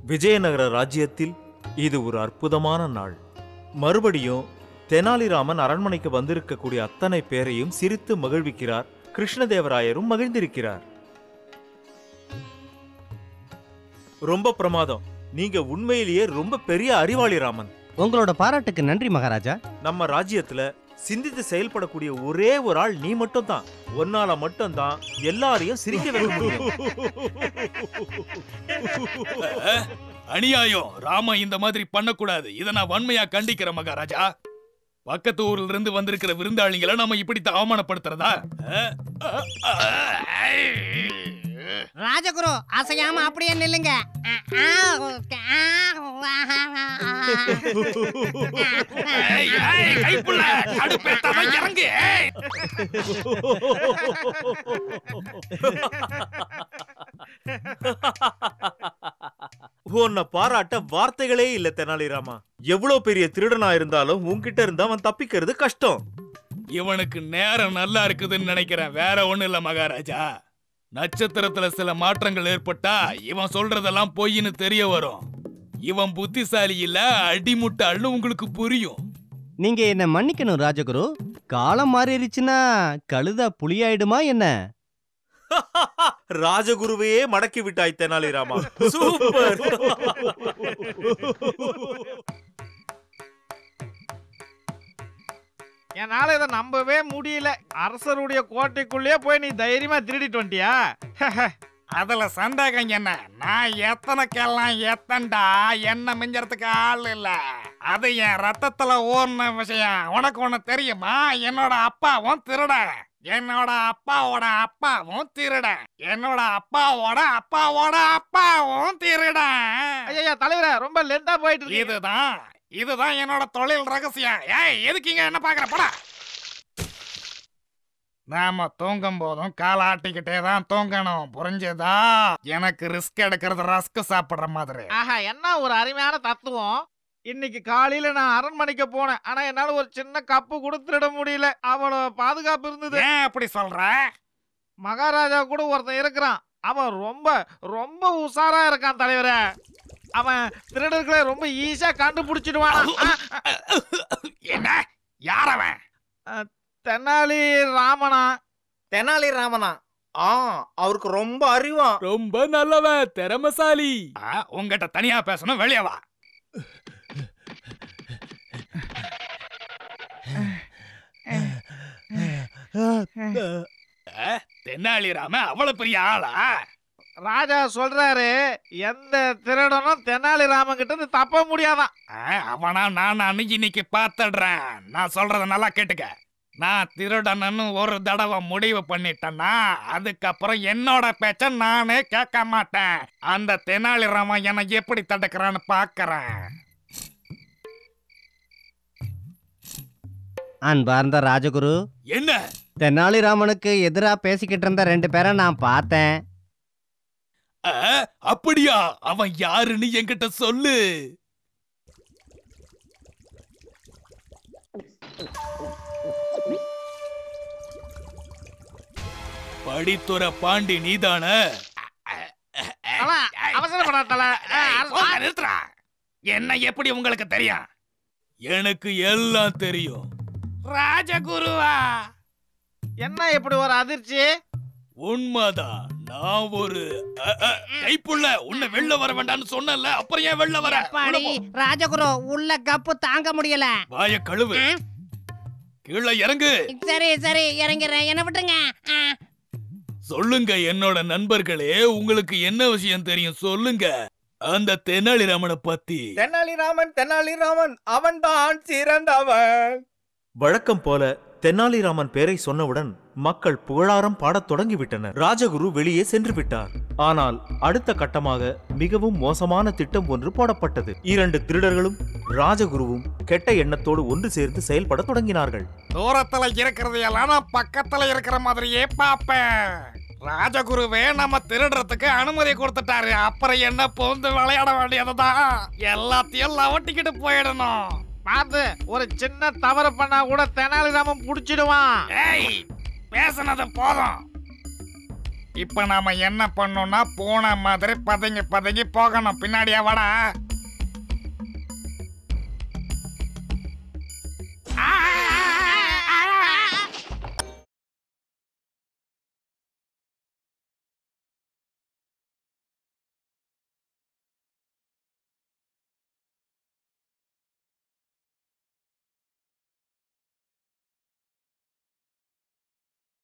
விஜயநகர ராஜ்யத்தில் இது ஒரு அற்புதமான நாள் மறுபடியும் தெனாலிராமன் அரண்மனைக்கு வந்திருக்கக்கூடிய அத்தனை பேரையும் சிரித்து மகிழ்விக்கிறார் கிருஷ்ணதேவராயரும் மகிழ்ந்திருக்கிறார் ரொம்ப பிரமாதம் நீங்க உண்மையிலேயே ரொம்ப பெரிய அறிவாளி ராமன் உங்களோட பாராட்டுக்கு நன்றி மகாராஜா நம்ம ராஜ்யத்துல சிந்தித்து செயல்படக்கூடிய ஒரே ஒரு ஆள் நீ மட்டும் தான் ஒன்னால மட்டும் தான் எல்லாரையும் சிரிக்க வைக்க முடியும் அஹ், அநியாயம் ராம இந்த மாதிரி பண்ணக்கூடாது இதை நான் வன்மையா கண்டிக்கிறேன் மகாராஜா பக்கத்து ஊர்ல இருந்து வந்திருக்கிற விருந்தாளிகளை நம்ம இப்படித்தான் அவமானப்படுத்துறதா அஹ், அஹ், அஹ், ராஜகுரு அசையாம அப்படியே நில்லுங்க ஏய், ஏய், கைப்புள்ள, கடுப்பேத்தாம இறங்கு ஏய். உன்னை பாராட்ட வார்த்தைகளே இல்ல தெனாலிராமா எவ்வளவு பெரிய திருடனா இருந்தாலும் உன்கிட்ட இருந்து அவன் தப்பிக்கிறது கஷ்டம் இவனுக்கு நேரம் நல்லா இருக்குதுன்னு நினைக்கிறேன் வேற ஒண்ணு இல்ல மகாராஜா நட்சத்திரத்துல சில மாற்றங்கள் ஏற்பட்டா இவன் சொல்றதெல்லாம் பொய்ன்னு தெரிய வரும் இவன் புத்திசாலி இல்ல அடிமுட்டாள்னு உங்களுக்கு புரியும் நீங்க என்ன மன்னிக்கணும் ராஜகுரு காலம் மாறிடுச்சுன்னா கழுதா புலியாயிடுமா என்ன ராஜகுருவையே மடக்கி விட்டாய் தெனாலிராமா சூப்பர் என்னால இதை நம்பவே முடியல அரசருடைய கோட்டைக்குள்ளேயே போய் நீ தைரியமா திருடிட்டு வந்துட்டியா அதுல சந்தேகம் என்ன நான் எத்தனைக்கெல்லாம் எத்தன்டா என்ன மிஞ்சறதுக்கு ஆள் இல்ல அது என் ரத்தத்துல ஓர்ன விஷயம் உனக்கு ஒண்ணு தெரியுமா என்னோட அப்பாவும் திருடன் என்னோட அப்பாவோட அப்பாவும் திருடன் என்னோட அப்பாவோட அப்பாவோட அப்பாவும் திருடன் ஐயா தலைவரே ரொம்ப லென்த்தா போயிட்டு இருக்கு இதுதான் இதுதான் என்னோட தொழில் ரகசியம் ஏய் எதுக்கு இங்க என்ன பாக்குற போடா நாம தூங்கும் போதும் காலாட்டிக்கிட்டே தான் தூங்கணும் புரிஞ்சதா எனக்கு ரிஸ்க் எடுக்கிறது ரஸ்க் சாப்பிடுற மாதிரி ஆஹா என்ன ஒரு அருமையான தத்துவம் இன்னைக்கு காலையில நான் அரண்மனைக்கு போனேன் ஆனா என்னால ஒரு சின்ன கப்பு கூட திருட முடியல அவ்வளவு பாதுகாப்பு இருந்தது ஏன் அப்படி சொல்ற மகாராஜா கூட ஒருத்தன் இருக்கிறான் அவன் ரொம்ப ரொம்ப உஷாரா இருக்கான் தலைவரே அவன் திருடர்களை ரொம்ப ஈஸியா கண்டுபிடிச்சிடுவான் என்ன யார் அவன் தென்னாலி ராமனா தெனாலி ராமனா ஆ அவருக்கு ரொம்ப அறிவா ரொம்ப நல்லவன் திறமசாலி ஆ, உன்கிட்ட தனியா பேசணும் வெளியே வா தென்னாலிராம அவ்வளவு பெரிய ஆளா ராஜா சொல்றாரு எந்த திருடனும் தென்னாலி ராமன் கிட்ட இருந்து தப்ப முடியாதான் ஆ, அவனா நான் இன்னைக்கு பார்த்துடுறேன் நான் சொல்றத நல்லா கேட்டுக்க நான் திருடனன்னு ஒரு தடவை முடிவு பண்ணிட்டேன்னா அதுக்கப்புறம் என்னோட பேச்ச நானே கேட்க மாட்டேன் அந்த தெனாலிராமன் என்னை எப்படி தடுக்கிறான்னு பார்க்கறேன் அன்பார்ந்த ராஜகுரு என்ன தெனாலிராமனுக்கு எதிரா பேசிக்கிட்டு இருந்த ரெண்டு பேரை நான் பார்த்தேன் ஆ, அப்படியா அவன் யாருன்னு என்கிட்ட சொல்லு படித்துற பாண்டி நீதான தல, அவசரப்படாத தல. ஆ, அரச- நிறுத்துறா என்ன எப்படி உங்களுக்கு தெரியும் எனக்கு எல்லாம் தெரியும் ராஜகுருவா என்ன இப்படி ஒரு அதிர்ச்சி உண்மைதான் நான் ஒரு அ, அ, கைப்புள்ள உன்னை வெளில வர வேண்டாம்னு சொன்னல அப்புறம் ஏன் வெளில வர பாடி ராஜகுரு உள்ள கப்பு தாங்க முடியல வாய கழுவு ஆ? கீழே இறங்கு சரி சரி இறங்கிறேன் என்ன விட்டுருங்க ஆ. சொல்லுங்க என்னோட நண்பர்களே உங்களுக்கு என்ன விஷயம் தெரியும் சொல்லுங்க அந்த தெனாலிராமனை பத்தி தெனாலிராமன் தெனாலிராமன் அவன்தான் சிறந்தவன் வழக்கம் போல தெனாலிராமன் பேரை சொன்னவுடன் மக்கள் புகழாரம் பாடத் தொடங்கிவிட்டனர் ராஜகுரு வெளியே சென்று விட்டார் ஆனால் அடுத்த கட்டமாக மிகவும் மோசமான திட்டம் ஒன்று போடப்பட்டது இரண்டு திருடர்களும் ராஜகுருவும் கெட்ட எண்ணத்தோடு ஒன்று சேர்ந்து செயல்படத் தொடங்கினார்கள் தூரத்துல இருக்கிறது எல்லாம் நான் பக்கத்துல இருக்கிற மாதிரியே பாப்பேன் ராஜகுருவே நம்ம திருடுறதுக்கு அனுமதி கொடுத்துட்டாரு அப்புறம் என்ன பூந்து விளையாட வேண்டியதுதான் எல்லாத்தையும் லவட்டிக்கிட்டு போயிடணும் பார்த்து ஒரு சின்ன தவறு பண்ணா கூட தெனாலிராமன் புடிச்சிடுவான் ஏய் பேசுனது போதும் இப்ப நாம என்ன பண்ணோம்னா போன மாதிரி பதுங்கி பதுங்கி போகணும் பின்னாடியே வாடா